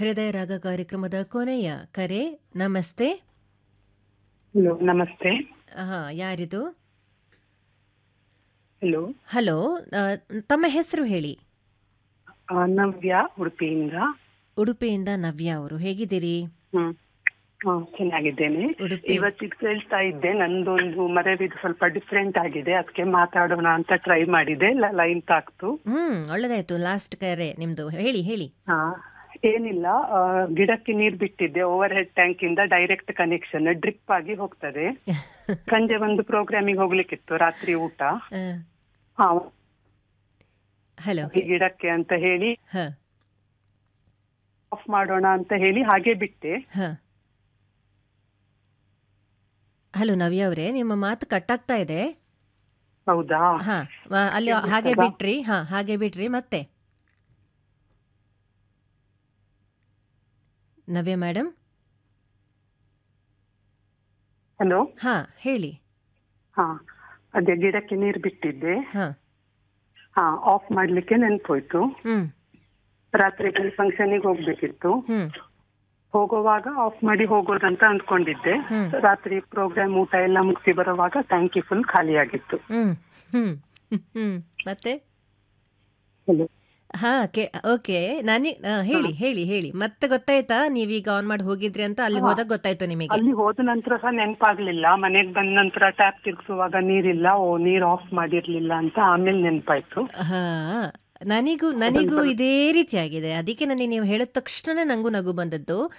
ಹೃದಯ ರಾಗ ಕಾರ್ಯಕ್ರಮದ ಕೊನೆಯ ಕರೆ ನಮಸ್ತೆ ಹಲೋ ನಮಸ್ತೆ ಹಾ ಯಾರಿದು ಹಲೋ ಹಲೋ ಆ, ತಮ್ಮ ಹೆಸರು ಹೇಳಿ ಆ, ನವ್ಯ ಉಡುಪಿಯಿಂದ ಉಡುಪಿಯಿಂದ ನವ್ಯ ಅವರು ಹೇಗಿದ್ದೀರಿ ಹ್ಮ್ ಹಾ, ಚೆನ್ನಾಗಿದ್ದೇನೆ ಉಡುಪಿ ಇವತ್ತಿಗೆ ಕೇಳ್ತಾ ಇದ್ದೆ ನಂದೊಂದು ಮರೆವಿದು ಸ್ವಲ್ಪ ಡಿಫ್ರೆಂಟ್ ಆಗಿದೆ ಅದಕ್ಕೆ ಮಾತಾಡೋಣ ಅಂತ ಟ್ರೈ ಮಾಡಿದೆ ಲೈನ್ ತಾಕ್ತು ಹ್ಮ್ ಒಳ್ಳೇದಾಯ್ತು ಲಾಸ್ಟ್ ಕರೆ ನಿಮ್ದು ಹೇಳಿ ಹೇಳಿ ಹಾ ಏನಿಲ್ಲ ಆ, ಗಿಡಕ್ಕೆ ನೀರ್ ಬಿಟ್ಟಿದ್ದೆ ಓವರ್ ಹೆಡ್ ಟ್ಯಾಂಕ್ ಇಂದ ಡೈರೆಕ್ಟ್ ಕನೆಕ್ಷನ್ ಡ್ರಿಪ್ ಆಗಿ ಹೋಗ್ತದೆ ಸಂಜೆ ಒಂದು ಪ್ರೋಗ್ರಾಮಿಗೆ ಹೋಗ್ಲಿಕ್ಕಿತ್ತು ರಾತ್ರಿ ಊಟ ಹಾ ಹಲೋ ಈ ಗಿಡಕ್ಕೆ ಅಂತ ಹೇಳಿ ಹ ಆಫ್ ಮಾಡೋಣ ಅಂತ ಹೇಳಿ ಹಾಗೆ ಬಿಟ್ಟೆ ಹ ಹಲೋ ನವ್ಯ ಅವರೇ ನಿಮ್ಮ ಮಾತು ಕಟ್ಟಾಗ್ತಾ ಇದೆ ಹೌದಾ ಹಾ ವ- ಅಲ್ಲಿ ಕೇಳಿಸ್ತದಾ? ಹಾಗೆ ಬಿಟ್ರಿ ಹಾ ಹಾಗೆ ಬಿಟ್ರಿ ಮತ್ತೆ ನವ್ಯ ಮೇಡಮ್ ಹಲೋ ಹಾ ಹೇಳಿ ಹಾ ಅದೇ ಗಿಡಕ್ಕೆ ನೀರ್ ಬಿಟ್ಟಿದ್ದೆ ಹಾ ಹಾ ಆಫ್ ಮಾಡ್ಲಿಕ್ಕೆ ನೆನ್ಪೋಯ್ತು ಹ್ಮ್ ರಾತ್ರಿ ಫಂಕ್ಷನಿಗೆ ಹೋಗ್ಬೇಕಿತ್ತು ಹ್ಮ್ ಹೋಗುವಾಗ ಆಫ್ ಮಾಡಿ ಹೋಗೋದಂತ ಅಂದ್ಕೊಂಡಿದ್ದೆ ಹ್ಮ್. ರಾತ್ರಿ ಪ್ರೋಗ್ರಾಮ್ ಊಟ ಎಲ್ಲ ಮುಗಿಸಿ ಬರುವಾಗ ಟ್ಯಾಂಕಿ ಫುಲ್ ಖಾಲಿ ಆಗಿತ್ತು ಹ್ಮ್ ಹ್ಮ್ ಹ್ಮ್ ಮತ್ತೆ ಹಲೋ ಹಾ ಕೆ ಓಕೆ ನಾನಿ ಆ, ಹೇಳಿ ಹೇಳಿ ಹೇಳಿ ಮತ್ತೆ ಗೊತ್ತಾಯ್ತಾ ನೀವೀಗ ಆನ್ ಮಾಡಿ ಹೋಗಿದ್ರಿ ಅಂತ ಅಲ್ಲಿ ಹೋದಾಗ ಗೊತ್ತಾಯ್ತು ನಿಮಗೆ ಅಲ್ಲಿ ಹೋದ ನಂತರ ಸಹ ನೆನ್ಪಾಗ್ಲಿಲ್ಲ ಮನೆಗ್ ಬಂದ ನಂತರ ಟ್ಯಾಪ್ ತಿರ್ಗಿಸುವಾಗ ನೀರಿಲ್ಲ ಓ ನೀರ್ ಆಫ್ ಮಾಡಿರ್ಲಿಲ್ಲ ಅಂತ ಆಮೇಲೆ ನೆನ್ಪಾಯ್ತು ಹಾ ನನಗೂ ನನಗೂ ಇದೇ ರೀತಿ ಆಗಿದೆ ಅದಕ್ಕೆ ನನಗೆ ನೀವು ಹೇಳಿದ ತಕ್ಷಣ ನಂಗೂ ನಗು ಬಂದದ್ದು